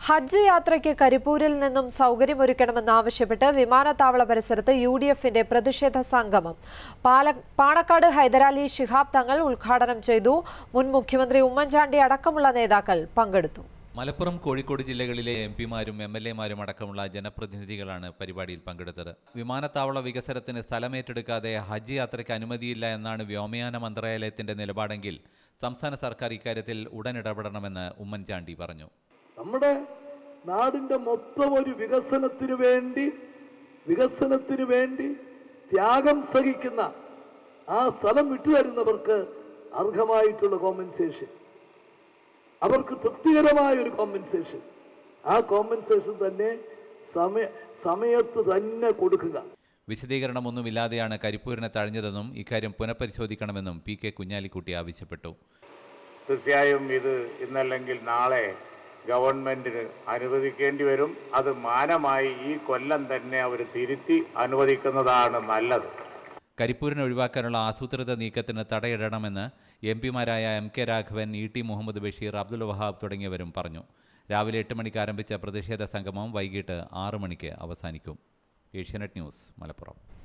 ഹജ്ജ് യാത്രയ്ക്ക് കരിപ്പൂരിൽ നിന്നും സൗകര്യമൊരുക്കണമെന്നാവശ്യപ്പെട്ട് വിമാനത്താവള പരിസരത്ത് യു ഡി എഫിന്റെ പ്രതിഷേധ സംഗമം പാല പാണക്കാട് ഹൈദരാലി ശിഹാബ് തങ്ങൾ ഉദ്ഘാടനം ചെയ്തു മുൻ മുഖ്യമന്ത്രി ഉമ്മൻചാണ്ടി അടക്കമുള്ള നേതാക്കൾ പങ്കെടുത്തു മലപ്പുറം കോഴിക്കോട് ജില്ലകളിലെ എം പിമാരും എം എൽ എമാരും അടക്കമുള്ള ജനപ്രതിനിധികളാണ് പരിപാടിയിൽ പങ്കെടുത്തത് വിമാനത്താവള വികസനത്തിന് സ്ഥലമേറ്റെടുക്കാതെ ഹജ്ജ് യാത്രയ്ക്ക് അനുമതിയില്ല എന്നാണ് വ്യോമയാന മന്ത്രാലയത്തിന്റെ നിലപാടെങ്കിൽ സംസ്ഥാന സർക്കാർ ഇക്കാര്യത്തിൽ ഉടൻ ഇടപെടണമെന്ന് ഉമ്മൻചാണ്ടി പറഞ്ഞു നമ്മുടെ നാടിൻ്റെ മൊത്തം ഒരു വികസനത്തിന് വേണ്ടി വികസനത്തിന് വേണ്ടി ത്യാഗം സഹിക്കുന്ന ആ സ്ഥലം വിട്ടുതരുന്നവർക്ക് അർഹമായിട്ടുള്ള കോമ്പൻസേഷൻ അവർക്ക് തൃപ്തികരമായ ഒരു കോമ്പൻസേഷൻ ആ കോമ്പൻസേഷൻ തന്നെ സമയ സമയത്ത് തന്നെ കൊടുക്കുക വിശദീകരണമൊന്നുമില്ലാതെയാണ് കരിപ്പൂരിനെ തഴഞ്ഞതെന്നും ഇക്കാര്യം പുനഃപരിശോധിക്കണമെന്നും പി കെ കുഞ്ഞാലിക്കുട്ടി ആവശ്യപ്പെട്ടു തീർച്ചയായും ഇത് ഇന്നല്ലെങ്കിൽ നാളെ ഗവൺമെന്റിന് അനുവദിക്കേണ്ടി വരും അത് മാനമായി ഈ കൊല്ലം തന്നെ അവർ തിരുത്തി അനുവദിക്കുന്നതാണ് നല്ലത് കരിപ്പൂരിനെ ഒഴിവാക്കാനുള്ള ആസൂത്രിത നീക്കത്തിന് തടയിടണമെന്ന് എം പിമാരായ M K Raghavan E T Muhammad Basheer Abdul Wahab തുടങ്ങിയവരും പറഞ്ഞു രാവിലെ എട്ട് മണിക്ക് ആരംഭിച്ച പ്രതിഷേധ സംഗമം വൈകിട്ട് ആറ് മണിക്ക് അവസാനിക്കും ഏഷ്യാനെറ്റ് ന്യൂസ് മലപ്പുറം